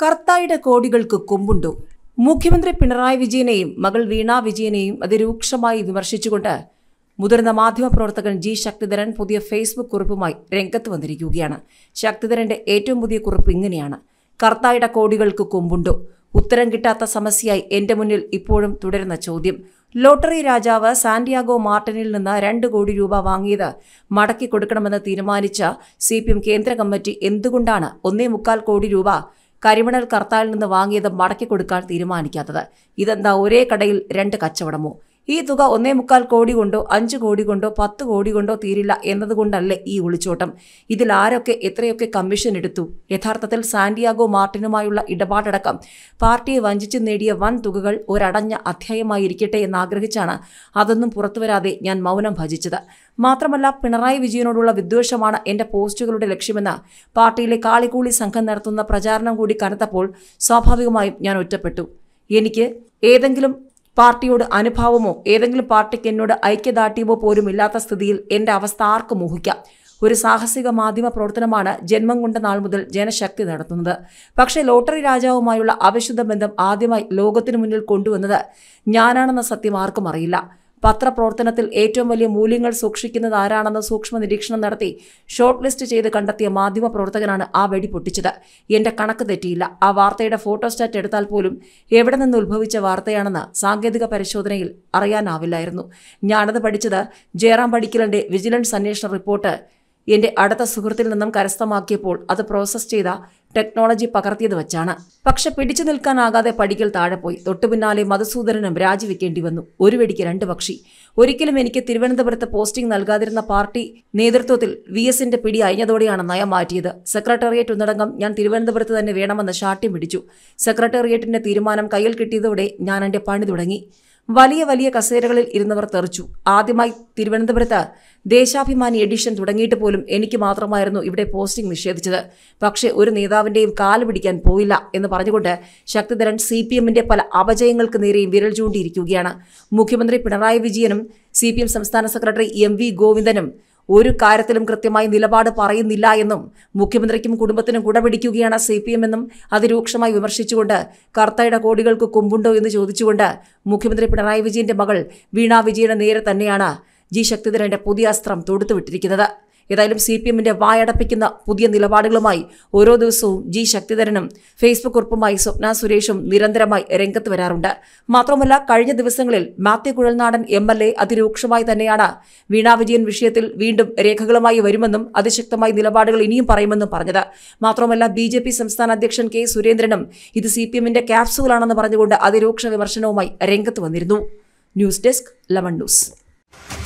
കർത്തായുടെ കോടികൾക്ക് കൊമ്പുണ്ടോ മുഖ്യമന്ത്രി പിണറായി വിജയനെയും മകൾ വീണ വിജയനെയും അതിരൂക്ഷമായി വിമർശിച്ചുകൊണ്ട് മുതിർന്ന മാധ്യമപ്രവർത്തകൻ ജി ശക്തിധരൻ പുതിയ ഫേസ്ബുക്ക് കുറിപ്പുമായി രംഗത്ത് വന്നിരിക്കുകയാണ് ശക്തിധരന്റെ ഏറ്റവും പുതിയ കുറിപ്പ് ഇങ്ങനെയാണ് കർത്തായുടെ കോടികൾക്ക് കൊമ്പുണ്ടോ ഉത്തരം കിട്ടാത്ത സമസ്യയായി എന്റെ മുന്നിൽ ഇപ്പോഴും തുടരുന്ന ചോദ്യം ലോട്ടറി രാജാവ് സാന്റിയാഗോ മാർട്ടിനിൽ നിന്ന് രണ്ട് കോടി രൂപ വാങ്ങിയത് മടക്കി കൊടുക്കണമെന്ന് തീരുമാനിച്ച സി പി എം കേന്ദ്ര കമ്മിറ്റി എന്തുകൊണ്ടാണ് ഒന്നേ മുക്കാൽ കോടി രൂപ കരിമണൽ കർത്താവിൽ നിന്ന് വാങ്ങിയത് മടക്കി കൊടുക്കാൻ തീരുമാനിക്കാത്തത് ഇതെന്താ ഒരേ കടയിൽ രണ്ട് കച്ചവടമോ ഈ തുക ഒന്നേ മുക്കാൽ കോടി കൊണ്ടോ അഞ്ച് കോടി കൊണ്ടോ പത്ത് കോടി കൊണ്ടോ തീരില്ല എന്നതുകൊണ്ടല്ലേ ഈ ഒളിച്ചോട്ടം ഇതിൽ ആരൊക്കെ എത്രയൊക്കെ കമ്മീഷൻ എടുത്തു യഥാർത്ഥത്തിൽ സാന്റിയാഗോ മാർട്ടിനുമായുള്ള ഇടപാടടക്കം പാർട്ടിയെ വഞ്ചിച്ച് നേടിയ വൻ തുകകൾ ഒരടഞ്ഞ അധ്യായമായിരിക്കട്ടെ എന്നാഗ്രഹിച്ചാണ് അതൊന്നും പുറത്തുവരാതെ ഞാൻ മൗനം ഭജിച്ചത് മാത്രമല്ല പിണറായി വിജയനോടുള്ള വിദ്വേഷമാണ് എന്റെ പോസ്റ്റുകളുടെ ലക്ഷ്യമെന്ന് പാർട്ടിയിലെ കാളികൂളി സംഘം നടത്തുന്ന പ്രചാരണം കൂടി കനത്തപ്പോൾ സ്വാഭാവികമായും ഞാൻ ഒറ്റപ്പെട്ടു എനിക്ക് ഏതെങ്കിലും പാർട്ടിയോട് അനുഭാവമോ ഏതെങ്കിലും പാർട്ടിക്ക് എന്നോട് ഐക്യദാർഢ്യമോ പോലും ഇല്ലാത്ത സ്ഥിതിയിൽ എന്റെ അവസ്ഥ ആർക്കും ഊഹിക്കാം ഒരു സാഹസിക മാധ്യമ പ്രവർത്തനമാണ് ജന്മം കൊണ്ട നാൾ മുതൽ ജനശക്തി നടത്തുന്നത് പക്ഷേ ലോട്ടറി രാജാവുമായുള്ള അവിശുദ്ധ ബന്ധം ആദ്യമായി ലോകത്തിനു മുന്നിൽ കൊണ്ടുവന്നത് ഞാനാണെന്ന സത്യം ആർക്കും അറിയില്ല പത്രപ്രവർത്തനത്തിൽ ഏറ്റവും വലിയ മൂല്യങ്ങൾ സൂക്ഷിക്കുന്നത് ആരാണെന്ന് സൂക്ഷ്മ നിരീക്ഷണം നടത്തി ഷോർട്ട് ലിസ്റ്റ് ചെയ്ത് കണ്ടെത്തിയ മാധ്യമ പ്രവർത്തകനാണ് ആ വെടി പൊട്ടിച്ചത് എന്റെ കണക്ക് തെറ്റിയില്ല ആ വാർത്തയുടെ ഫോട്ടോസ്റ്റാറ്റ് എടുത്താൽ പോലും എവിടെ നിന്ന് ഉത്ഭവിച്ച വാർത്തയാണെന്ന് സാങ്കേതിക പരിശോധനയിൽ അറിയാനാവില്ലായിരുന്നു ഞാനത് പഠിച്ചത് ജയറാം പടിക്കലിന്റെ വിജിലൻസ് അന്വേഷണ റിപ്പോർട്ട് എന്റെ അടുത്ത സുഹൃത്തിൽ നിന്നും കരസ്ഥമാക്കിയപ്പോൾ അത് പ്രോസസ് ചെയ്ത ടെക്നോളജി പകർത്തിയത് വെച്ചാണ് പക്ഷെ പിടിച്ചു നിൽക്കാനാകാതെ പടിക്കൽ താഴെ പോയി തൊട്ടുപിന്നാലെ മധുസൂദനനും രാജിവെക്കേണ്ടി വന്നു ഒരു വെടിക്ക് രണ്ട് പക്ഷി ഒരിക്കലും എനിക്ക് തിരുവനന്തപുരത്ത് പോസ്റ്റിംഗ് നൽകാതിരുന്ന പാർട്ടി നേതൃത്വത്തിൽ വി എസിന്റെ പിടി അയഞ്ഞതോടെയാണ് നയം മാറ്റിയത് സെക്രട്ടേറിയറ്റ് ഒന്നടങ്കം ഞാൻ തിരുവനന്തപുരത്ത് തന്നെ വേണമെന്ന് ശാഠ്യം പിടിച്ചു സെക്രട്ടേറിയറ്റിന്റെ തീരുമാനം കയ്യിൽ കിട്ടിയതോടെ ഞാൻ എന്റെ പണി തുടങ്ങി വലിയ വലിയ കസേരകളിൽ ഇരുന്നവർ തെറിച്ചു ആദ്യമായി തിരുവനന്തപുരത്ത് ദേശാഭിമാനി എഡിഷൻ തുടങ്ങിയിട്ട് പോലും എനിക്ക് മാത്രമായിരുന്നു ഇവിടെ പോസ്റ്റിംഗ് നിഷേധിച്ചത് പക്ഷേ ഒരു നേതാവിന്റെയും കാല് പിടിക്കാൻ പോയില്ല എന്ന് പറഞ്ഞുകൊണ്ട് ശക്തിധരൻ സി പി എമ്മിന്റെ പല അപജയങ്ങൾക്ക് നേരെയും വിരൽ ചൂണ്ടിയിരിക്കുകയാണ് മുഖ്യമന്ത്രി പിണറായി വിജയനും സി പി എം സംസ്ഥാന സെക്രട്ടറി എം വി ഗോവിന്ദനും ഒരു കാര്യത്തിലും കൃത്യമായി നിലപാട് പറയുന്നില്ല എന്നും മുഖ്യമന്ത്രിക്കും കുടുംബത്തിനും കുടപിടിക്കുകയാണ് സി പി എം എന്നും അതിരൂക്ഷമായി വിമർശിച്ചുകൊണ്ട് കർത്തയുടെ കോടികൾക്ക് കൊമ്പുണ്ടോ എന്ന് ചോദിച്ചുകൊണ്ട് മുഖ്യമന്ത്രി പിണറായി വിജയന്റെ മകൾ വീണ വിജയന് നേരെ തന്നെയാണ് ജി ശക്തിധരന്റെ പുതിയ അസ്ത്രം തൊടുത്തുവിട്ടിരിക്കുന്നത് ഏതായാലും സി പി എമ്മിന്റെ വായടപ്പിക്കുന്ന പുതിയ നിലപാടുകളുമായി ഓരോ ദിവസവും ജി ശക്തിധരനും ഫേസ്ബുക്ക് കുറിപ്പുമായി സ്വപ്ന സുരേഷും നിരന്തരമായി രംഗത്ത് വരാറുണ്ട് മാത്രമല്ല കഴിഞ്ഞ ദിവസങ്ങളിൽ Mathew Kuzhalnadan M L A അതിരൂക്ഷമായി തന്നെയാണ് വീണ വിജയൻ വിഷയത്തിൽ വീണ്ടും രേഖകളുമായി വരുമെന്നും അതിശക്തമായി നിലപാടുകൾ ഇനിയും പറയുമെന്നും പറഞ്ഞത് മാത്രമല്ല ബി ജെ പി സംസ്ഥാന അധ്യക്ഷൻ കെ സുരേന്ദ്രനും ഇത് സി പി എമ്മിന്റെ ക്യാപ്സൂളാണെന്ന് പറഞ്ഞുകൊണ്ട് അതിരൂക്ഷ വിമർശനവുമായി രംഗത്ത് വന്നിരുന്നു ന്യൂസ് ഡെസ്ക് ലെമൺ ന്യൂസ്